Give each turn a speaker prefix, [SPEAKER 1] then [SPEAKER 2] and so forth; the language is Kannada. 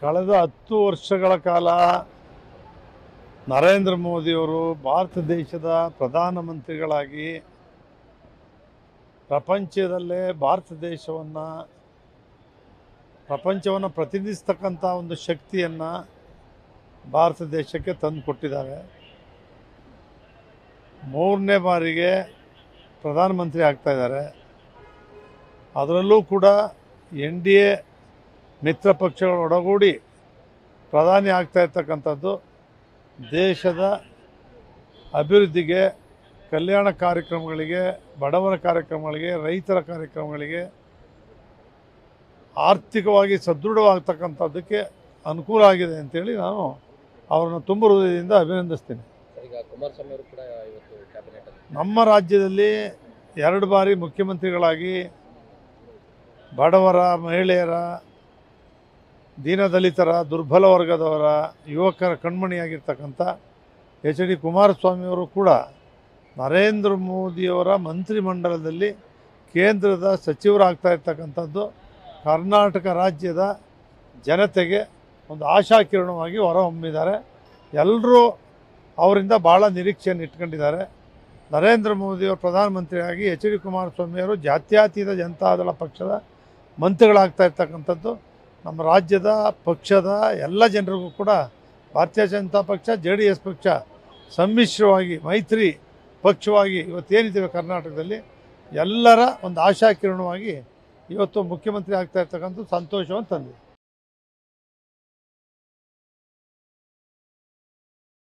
[SPEAKER 1] ಕಳೆದ ಹತ್ತು ವರ್ಷಗಳ ಕಾಲ ನರೇಂದ್ರ ಮೋದಿಯವರು ಭಾರತ ದೇಶದ ಪ್ರಧಾನಮಂತ್ರಿಗಳಾಗಿ ಪ್ರಪಂಚದಲ್ಲೇ ಭಾರತ ದೇಶವನ್ನು ಪ್ರಪಂಚವನ್ನು ಪ್ರತಿನಿಧಿಸ್ತಕ್ಕಂಥ ಒಂದು ಶಕ್ತಿಯನ್ನು ಭಾರತ ದೇಶಕ್ಕೆ ತಂದು ಕೊಟ್ಟಿದ್ದಾರೆ ಮೂರನೇ ಬಾರಿಗೆ ಪ್ರಧಾನಮಂತ್ರಿ ಆಗ್ತಾ ಇದ್ದಾರೆ ಅದರಲ್ಲೂ ಕೂಡ ಎನ್ ಡಿ ಎ ಮಿತ್ರ ಪಕ್ಷಗಳು ಒಡಗೂಡಿ ಪ್ರಧಾನಿ ಆಗ್ತಾ ಇರ್ತಕ್ಕಂಥದ್ದು ದೇಶದ ಅಭಿವೃದ್ಧಿಗೆ ಕಲ್ಯಾಣ ಕಾರ್ಯಕ್ರಮಗಳಿಗೆ ಬಡವರ ಕಾರ್ಯಕ್ರಮಗಳಿಗೆ ರೈತರ ಕಾರ್ಯಕ್ರಮಗಳಿಗೆ ಆರ್ಥಿಕವಾಗಿ ಸದೃಢವಾಗ್ತಕ್ಕಂಥದ್ದಕ್ಕೆ ಅನುಕೂಲ ಆಗಿದೆ ಅಂತೇಳಿ ನಾನು ಅವರನ್ನು ತುಂಬ ಹೃದಯದಿಂದ ಅಭಿನಂದಿಸ್ತೀನಿ
[SPEAKER 2] ಸರ್ ಈಗ ಕುಮಾರಸ್ವಾಮಿ ಅವರು ಕೂಡ ಇವತ್ತು ಕ್ಯಾಬಿನೆಟ್ ಅಲ್ಲಿ
[SPEAKER 1] ನಮ್ಮ ರಾಜ್ಯದಲ್ಲಿ ಎರಡು ಬಾರಿ ಮುಖ್ಯಮಂತ್ರಿಗಳಾಗಿ ಬಡವರ ಮಹಿಳೆಯರ ದೀನದಲಿತರ ದುರ್ಬಲ ವರ್ಗದವರ ಯುವಕರ ಕಣ್ಮಣಿಯಾಗಿರ್ತಕ್ಕಂಥ ಎಚ್ ಡಿ ಕುಮಾರಸ್ವಾಮಿಯವರು ಕೂಡ ನರೇಂದ್ರ ಮೋದಿಯವರ ಮಂತ್ರಿಮಂಡಲದಲ್ಲಿ ಕೇಂದ್ರದ ಸಚಿವರಾಗ್ತಾ ಇರ್ತಕ್ಕಂಥದ್ದು ಕರ್ನಾಟಕ ರಾಜ್ಯದ ಜನತೆಗೆ ಒಂದು ಆಶಾಕಿರಣವಾಗಿ ಹೊರಹೊಮ್ಮಿದ್ದಾರೆ ಎಲ್ಲರೂ ಅವರಿಂದ ಭಾಳ ನಿರೀಕ್ಷೆಯನ್ನು ಇಟ್ಕೊಂಡಿದ್ದಾರೆ ನರೇಂದ್ರ ಮೋದಿಯವರು ಪ್ರಧಾನಮಂತ್ರಿಯಾಗಿ ಎಚ್ ಡಿ ಕುಮಾರಸ್ವಾಮಿಯವರು ಜಾತ್ಯತೀತ ಜನತಾದಳ ಪಕ್ಷದ ಮಂತ್ರಿಗಳಾಗ್ತಾ ಇರ್ತಕ್ಕಂಥದ್ದು ನಮ್ಮ ರಾಜ್ಯದ ಪಕ್ಷದ ಎಲ್ಲ ಜನರಿಗೂ ಕೂಡ ಭಾರತೀಯ ಜನತಾ ಪಕ್ಷ ಜೆ ಡಿ ಎಸ್ ಪಕ್ಷ ಸಮ್ಮಿಶ್ರವಾಗಿ ಮೈತ್ರಿ ಪಕ್ಷವಾಗಿ ಇವತ್ತೇನಿದ್ದೇವೆ ಕರ್ನಾಟಕದಲ್ಲಿ ಎಲ್ಲರ ಒಂದು ಆಶಾಕಿರಣವಾಗಿ ಇವತ್ತು ಮುಖ್ಯಮಂತ್ರಿ ಆಗ್ತಾ ಇರ್ತಕ್ಕಂಥ ಸಂತೋಷವನ್ನು ತಂದಿದೆ